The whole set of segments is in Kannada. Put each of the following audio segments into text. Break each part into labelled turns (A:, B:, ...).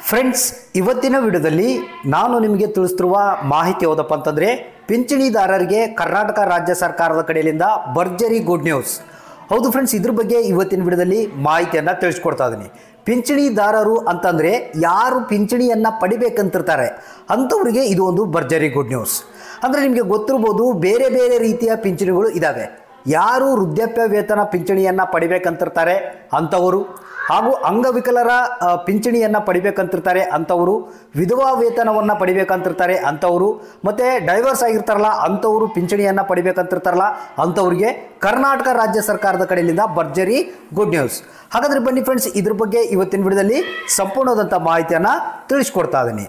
A: ಫ್ರೆಂಡ್ಸ್ ಇವತ್ತಿನ ವಿಡಿಯೋದಲ್ಲಿ ನಾನು ನಿಮಗೆ ತಿಳಿಸ್ತಿರುವ ಮಾಹಿತಿ ಯಾವುದಪ್ಪ ಅಂತಂದರೆ ಪಿಂಚಣಿದಾರರಿಗೆ ಕರ್ನಾಟಕ ರಾಜ್ಯ ಸರ್ಕಾರದ ಕಡೆಯಿಂದ ಭರ್ಜರಿ ಗುಡ್ ನ್ಯೂಸ್ ಹೌದು ಫ್ರೆಂಡ್ಸ್ ಇದ್ರ ಬಗ್ಗೆ ಇವತ್ತಿನ ವಿಡಿಯೋದಲ್ಲಿ ಮಾಹಿತಿಯನ್ನು ತಿಳಿಸ್ಕೊಡ್ತಾ ಇದ್ದೀನಿ ಪಿಂಚಣಿದಾರರು ಅಂತಂದರೆ ಯಾರು ಪಿಂಚಣಿಯನ್ನು ಪಡಿಬೇಕಂತಿರ್ತಾರೆ ಅಂಥವ್ರಿಗೆ ಇದು ಒಂದು ಭರ್ಜರಿ ಗುಡ್ ನ್ಯೂಸ್ ಅಂದರೆ ನಿಮಗೆ ಗೊತ್ತಿರ್ಬೋದು ಬೇರೆ ಬೇರೆ ರೀತಿಯ ಪಿಂಚಣಿಗಳು ಇದ್ದಾವೆ ಯಾರು ವೃದ್ಧಾಪ್ಯ ವೇತನ ಪಿಂಚಣಿಯನ್ನು ಪಡಿಬೇಕಂತಿರ್ತಾರೆ ಅಂಥವರು ಹಾಗೂ ಅಂಗವಿಕಲರ ಆ, ಪಿಂಚಣಿಯನ್ನು ಪಡಿಬೇಕಂತಿರ್ತಾರೆ ಅಂಥವರು ವಿಧವಾ ವೇತನವನ್ನು ಪಡಿಬೇಕಂತಿರ್ತಾರೆ ಅಂಥವರು ಮತ್ತು ಡೈವರ್ಸ್ ಆಗಿರ್ತಾರಲ್ಲ ಅಂಥವರು ಪಿಂಚಣಿಯನ್ನು ಪಡಿಬೇಕಂತಿರ್ತಾರಲ್ಲ ಅಂಥವ್ರಿಗೆ ಕರ್ನಾಟಕ ರಾಜ್ಯ ಸರ್ಕಾರದ ಕಡೆಯಿಂದ ಭರ್ಜರಿ ಗುಡ್ ನ್ಯೂಸ್ ಹಾಗಾದರೆ ಬನ್ನಿ ಫ್ರೆಂಡ್ಸ್ ಇದ್ರ ಬಗ್ಗೆ ಇವತ್ತಿನ ವಿಡಿಯೋದಲ್ಲಿ ಸಂಪೂರ್ಣವಾದಂಥ ಮಾಹಿತಿಯನ್ನು ತಿಳಿಸ್ಕೊಡ್ತಾ ಇದ್ದೀನಿ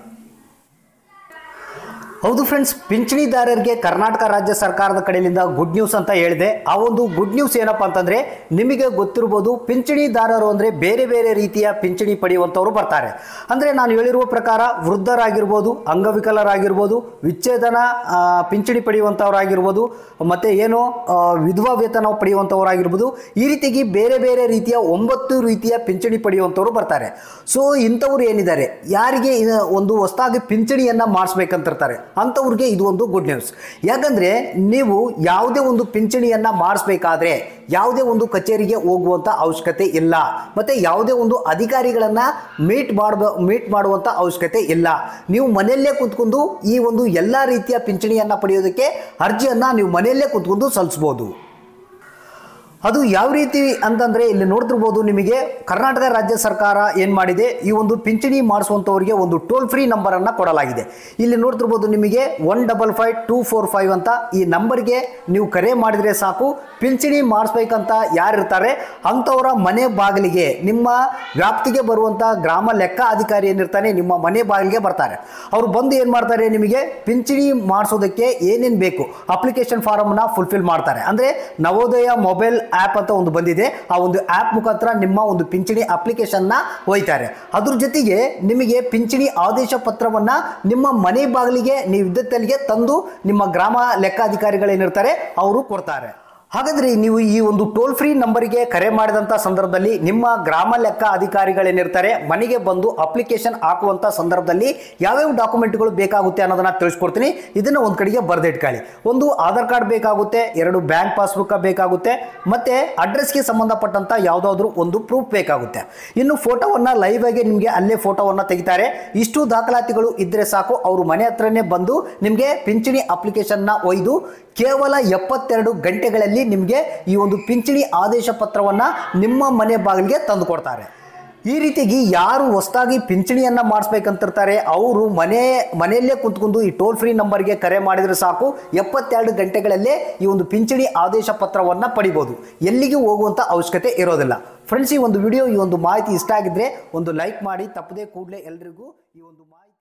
A: ಹೌದು ಫ್ರೆಂಡ್ಸ್ ಪಿಂಚಣಿದಾರರಿಗೆ ಕರ್ನಾಟಕ ರಾಜ್ಯ ಸರ್ಕಾರದ ಕಡೆಯಿಂದ ಗುಡ್ ನ್ಯೂಸ್ ಅಂತ ಹೇಳಿದೆ ಆ ಒಂದು ಗುಡ್ ನ್ಯೂಸ್ ಏನಪ್ಪ ಅಂತಂದ್ರೆ ನಿಮಗೆ ಗೊತ್ತಿರ್ಬೋದು ಪಿಂಚಣಿದಾರರು ಅಂದರೆ ಬೇರೆ ಬೇರೆ ರೀತಿಯ ಪಿಂಚಣಿ ಪಡೆಯುವಂಥವ್ರು ಬರ್ತಾರೆ ಅಂದರೆ ನಾನು ಹೇಳಿರುವ ಪ್ರಕಾರ ವೃದ್ಧರಾಗಿರ್ಬೋದು ಅಂಗವಿಕಲರಾಗಿರ್ಬೋದು ವಿಚ್ಛೇದನ ಆ, ಪಿಂಚಣಿ ಪಡೆಯುವಂಥವ್ರಾಗಿರ್ಬೋದು ಮತ್ತು ಏನು ಆ, ವಿಧವಾ ವೇತನ ಪಡೆಯುವಂಥವ್ರಾಗಿರ್ಬೋದು ಈ ರೀತಿಯಾಗಿ ಬೇರೆ ಬೇರೆ ರೀತಿಯ ಒಂಬತ್ತು ರೀತಿಯ ಪಿಂಚಣಿ ಪಡೆಯುವಂಥವ್ರು ಬರ್ತಾರೆ ಸೊ ಇಂಥವ್ರು ಏನಿದ್ದಾರೆ ಯಾರಿಗೆ ಇದ- ಒಂದು ಹೊಸದಾಗಿ ಪಿಂಚಣಿಯನ್ನು ಮಾಡಿಸ್ಬೇಕಂತಿರ್ತಾರೆ ಅಂಥವ್ರಿಗೆ ಇದು ಒಂದು ಗುಡ್ ನ್ಯೂಸ್ ಯಾಕಂದರೆ ನೀವು ಯಾವುದೇ ಒಂದು ಪಿಂಚಣಿಯನ್ನು ಮಾಡಿಸ್ಬೇಕಾದ್ರೆ ಯಾವುದೇ ಒಂದು ಕಚೇರಿಗೆ ಹೋಗುವಂಥ ಅವಶ್ಯಕತೆ ಇಲ್ಲ ಮತ್ತು ಯಾವುದೇ ಒಂದು ಅಧಿಕಾರಿಗಳನ್ನು ಮೀಟ್ ಮಾಡಬ ಮೀಟ್ ಮಾಡುವಂಥ ಅವಶ್ಯಕತೆ ಇಲ್ಲ ನೀವು ಮನೆಯಲ್ಲೇ ಕೂತ್ಕೊಂಡು ಈ ಒಂದು ಎಲ್ಲ ರೀತಿಯ ಪಿಂಚಣಿಯನ್ನು ಪಡೆಯೋದಕ್ಕೆ ಅರ್ಜಿಯನ್ನು ನೀವು ಮನೆಯಲ್ಲೇ ಕೂತ್ಕೊಂಡು ಸಲ್ಲಿಸ್ಬೋದು ಅದು ಯಾವ ರೀತಿ ಅಂತಂದರೆ ಇಲ್ಲಿ ನೋಡ್ತಿರ್ಬೋದು ನಿಮಗೆ ಕರ್ನಾಟಕ ರಾಜ್ಯ ಸರ್ಕಾರ ಏನು ಮಾಡಿದೆ ಈ ಒಂದು ಪಿಂಚಣಿ ಮಾಡಿಸುವಂಥವ್ರಿಗೆ ಒಂದು ಟೋಲ್ ಫ್ರೀ ನಂಬರನ್ನು ಕೊಡಲಾಗಿದೆ ಇಲ್ಲಿ ನೋಡ್ತಿರ್ಬೋದು ನಿಮಗೆ one double five two four five ಅಂತ ಈ ನಂಬರ್ಗೆ ನೀವು ಕರೆ ಮಾಡಿದರೆ ಸಾಕು ಪಿಂಚಣಿ ಮಾಡಿಸ್ಬೇಕಂತ ಯಾರಿರ್ತಾರೆ ಅಂಥವರ ಮನೆ ಬಾಗಿಲಿಗೆ ನಿಮ್ಮ ವ್ಯಾಪ್ತಿಗೆ ಬರುವಂಥ ಗ್ರಾಮ ಲೆಕ್ಕ ಅಧಿಕಾರಿ ಏನಿರ್ತಾನೆ ನಿಮ್ಮ ಮನೆ ಬಾಗಿಲಿಗೆ ಬರ್ತಾರೆ ಅವರು ಬಂದು ಏನು ಮಾಡ್ತಾರೆ ನಿಮಗೆ ಪಿಂಚಣಿ ಮಾಡಿಸೋದಕ್ಕೆ ಏನೇನು ಬೇಕು ಅಪ್ಲಿಕೇಶನ್ ಫಾರಮ್ನ ಫುಲ್ಫಿಲ್ ಮಾಡ್ತಾರೆ ಅಂದರೆ ನವೋದಯ ಮೊಬೈಲ್ ಆ್ಯಪ್ ಅಂತ ಒಂದು ಬಂದಿದೆ ಆ ಒಂದು ಆ್ಯಪ್ ಮುಖಾಂತರ ನಿಮ್ಮ ಒಂದು ಪಿಂಚಣಿ ಅಪ್ಲಿಕೇಶನ್ನ ಒಯ್ತಾರೆ ಅದ್ರ ಜೊತೆಗೆ ನಿಮಗೆ ಪಿಂಚಣಿ ಆದೇಶ ಪತ್ರವನ್ನು ನಿಮ್ಮ ಮನೆ ಬಾಗಿಲಿಗೆ ನೀವು ಇದ್ದತ್ತಲ್ಲಿಗೆ ತಂದು ನಿಮ್ಮ ಗ್ರಾಮ ಲೆಕ್ಕಾಧಿಕಾರಿಗಳೇನಿರ್ತಾರೆ ಅವರು ಕೊಡ್ತಾರೆ ಹಾಗಾದ್ರೆ ನೀವು ಈ ಒಂದು ಟೋಲ್ ಫ್ರೀ ನಂಬರಿಗೆ ಕರೆ ಮಾಡಿದಂಥ ಸಂದರ್ಭದಲ್ಲಿ ನಿಮ್ಮ ಗ್ರಾಮ ಲೆಕ್ಕ ಅಧಿಕಾರಿಗಳೇನಿರ್ತಾರೆ ಮನೆಗೆ ಬಂದು ಅಪ್ಲಿಕೇಶನ್ ಹಾಕುವಂಥ ಸಂದರ್ಭದಲ್ಲಿ ಯಾವ್ಯಾವ ಡಾಕ್ಯುಮೆಂಟ್ಗಳು ಬೇಕಾಗುತ್ತೆ ಅನ್ನೋದನ್ನ ತಿಳಿಸ್ಕೊಡ್ತೀನಿ ಇದನ್ನು ಒಂದು ಕಡೆಗೆ ಬರೆದಿಟ್ಕೊಳ್ಳಿ ಒಂದು ಆಧಾರ್ ಕಾರ್ಡ್ ಬೇಕಾಗುತ್ತೆ ಎರಡು ಬ್ಯಾಂಕ್ ಪಾಸ್ಬುಕ್ ಬೇಕಾಗುತ್ತೆ ಮತ್ತೆ ಅಡ್ರೆಸ್ಗೆ ಸಂಬಂಧಪಟ್ಟಂತ ಯಾವುದಾದ್ರೂ ಒಂದು ಪ್ರೂಫ್ ಬೇಕಾಗುತ್ತೆ ಇನ್ನು ಫೋಟೋವನ್ನು ಲೈವ್ ಆಗಿ ನಿಮಗೆ ಅಲ್ಲೇ ಫೋಟೋವನ್ನು ತೆಗಿತಾರೆ ಇಷ್ಟು ದಾಖಲಾತಿಗಳು ಇದ್ರೆ ಸಾಕು ಅವರು ಮನೆ ಹತ್ರನೇ ಬಂದು ನಿಮಗೆ ಪಿಂಚಣಿ ಅಪ್ಲಿಕೇಶನ್ನ ಒಯ್ದು ಕೇವಲ ಎಪ್ಪತ್ತೆರಡು ಗಂಟೆಗಳಲ್ಲಿ ನಿಮಗೆ ಈ ಒಂದು ಪಿಂಚಣಿ ಆದೇಶ ಪತ್ರವನ್ನು ನಿಮ್ಮ ಮನೆ ಬಾಗಿಲಿಗೆ ತಂದು ಕೊಡ್ತಾರೆ ಈ ರೀತಿಯಾಗಿ ಯಾರು ಹೊಸದಾಗಿ ಪಿಂಚಣಿಯನ್ನು ಮಾಡಿಸ್ಬೇಕಂತಿರ್ತಾರೆ ಅವರು ಮನೆ ಮನೆಯಲ್ಲೇ ಕುಂತ್ಕೊಂಡು ಈ ಟೋಲ್ ಫ್ರೀ ನಂಬರ್ಗೆ ಕರೆ ಮಾಡಿದರೆ ಸಾಕು ಎಪ್ಪತ್ತೆರಡು ಗಂಟೆಗಳಲ್ಲೇ ಈ ಒಂದು ಪಿಂಚಣಿ ಆದೇಶ ಪತ್ರವನ್ನು ಪಡಿಬೋದು ಎಲ್ಲಿಗೂ ಹೋಗುವಂಥ ಅವಶ್ಯಕತೆ ಇರೋದಿಲ್ಲ ಫ್ರೆಂಡ್ಸ್ ಈ ಒಂದು ವಿಡಿಯೋ ಈ ಒಂದು ಮಾಹಿತಿ ಇಷ್ಟ ಆಗಿದ್ರೆ ಒಂದು ಲೈಕ್ ಮಾಡಿ ತಪ್ಪದೇ ಕೂಡಲೇ ಎಲ್ರಿಗೂ ಈ ಒಂದು ಮಾಹಿತಿ